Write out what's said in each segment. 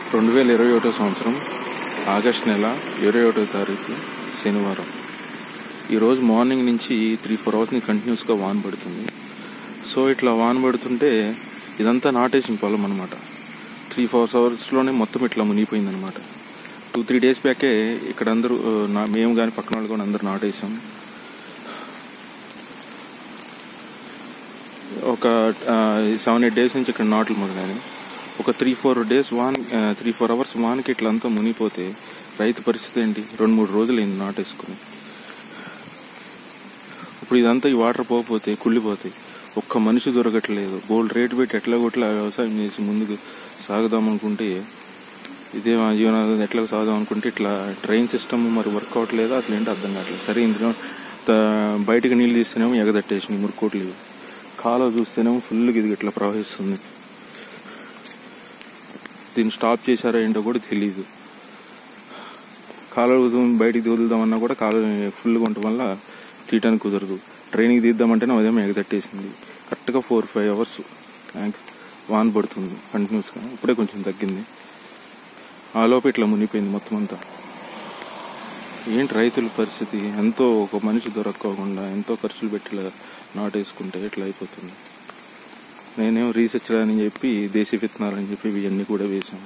రెండు వేల ఇరవై ఒకటో సంవత్సరం ఆగస్ట్ నెల ఇరవై ఒకటో తారీఖు శనివారం ఈరోజు మార్నింగ్ నుంచి త్రీ ఫోర్ అవర్స్ ని కంటిన్యూస్గా వాన్ పడుతుంది సో ఇట్లా వాన్ పడుతుంటే ఇదంతా నాటేసిన పొలం అనమాట త్రీ ఫోర్ అవర్స్లోనే మొత్తం ఇట్లా మునిగిపోయింది అనమాట టూ త్రీ డేస్ బ్యాకే ఇక్కడ అందరూ ఆ, నా మేము కానీ పక్కన వాళ్ళు కానీ అందరూ నాటేసాం ఒక సెవెన్ ఎయిట్ డేస్ నుంచి ఇక్కడ నాట్లు మొదలైనవి ఒక త్రీ ఫోర్ డేస్ వాన్ త్రీ ఫోర్ అవర్స్ వాన్కి ఇట్లా అంతా మునిగిపోతే రైతు పరిస్థితి ఏంటి రెండు మూడు రోజులు అయింది నాటేసుకుని ఇప్పుడు ఇదంతా ఈ వాటర్ పోకపోతే కుళ్ళిపోతాయి ఒక్క మనిషి దొరకట్లేదు గోల్డ్ రేట్ పెట్టి ఎట్లా కొట్లా వ్యవసాయం చేసి ముందుకు సాగుదాం అనుకుంటే ఇదే మా జీవనాధారం ఎట్లా సాగుదాం అనుకుంటే ఇట్లా ట్రైన్ సిస్టమ్ మరి వర్క్ అవ్వట్లేదు అసలు ఏంటో అర్థం కావట్లేదు సరే ఇందులో త- బయటకు నీళ్ళు తీస్తేనేమో ఎగదట్టేసినాయి మురుకోట్లేదు కాలువ చూస్తేనేమో ఫుల్గా ఇది ఇట్లా ప్రవహిస్తుంది దీన్ని స్టాప్ చేశారో ఏంటో కూడా తెలియదు కాలువ వదిలి- బయటికి వదులుదామన్నా కూడా కాలువ ఫుల్గా ఉండటం వల్ల తీయటానికి కుదరదు ట్రైన్కి తీద్దామంటేనే ఉదయం ఎగదట్టేసింది కరెక్ట్గా ఫోర్ ఫైవ్ అవర్స్ వాన్ పడుతుంది కంటిన్యూస్గా ఇప్పుడే కొంచెం తగ్గింది ఆ లోపు ఇట్లా మునిగిపోయింది మొత్తం అంతా ఏంటి రైతుల పరిస్థితి ఎంతో ఒక మనిషి దొరక్కోకుండా ఎంతో ఖర్చులు పెట్టి ఇలా నాటేసుకుంటే ఇట్లా అయిపోతుంది నేనేం రీసెర్చ్ అని చెప్పి దేశీ విత్తనాలని చెప్పి ఇవన్నీ కూడా వేశాను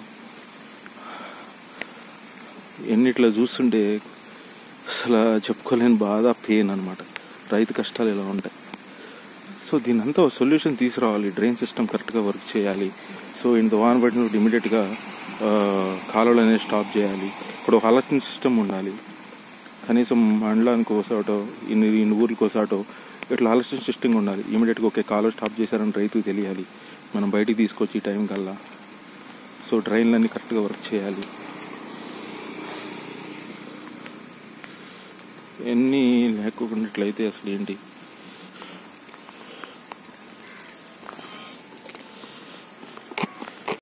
ఎన్ని ఇట్లా చూస్తుంటే అసలు చెప్పుకోలేని బాధ పెయిన్ అనమాట రైతు కష్టాలు ఇలా ఉంటాయి సో దీని అంతా సొల్యూషన్ తీసుకురావాలి డ్రైన్ సిస్టమ్ కరెక్ట్గా వర్క్ చేయాలి సో ఇంత వాన పడినప్పుడు ఇమీడియట్గా కాలువలు అనేది స్టాప్ చేయాలి ఇప్పుడు ఒక అలర్టింగ్ సిస్టమ్ ఉండాలి కనీసం మండలానికి ఒకసాటో ఇన్ని ఇన్ని ఊర్లకు ఒకసాటో ఇట్లా అలర్టింగ్ సిస్టమ్ ఉండాలి ఇమీడియట్గా ఒకే కాలువ స్టాప్ చేశారని రైతుకు తెలియాలి మనం బయటికి తీసుకొచ్చి ఈ టైం కల్లా సో డ్రైన్లన్నీ కరెక్ట్గా వర్క్ చేయాలి ఎన్ని లేకున్నట్లయితే అసలు ఏంటి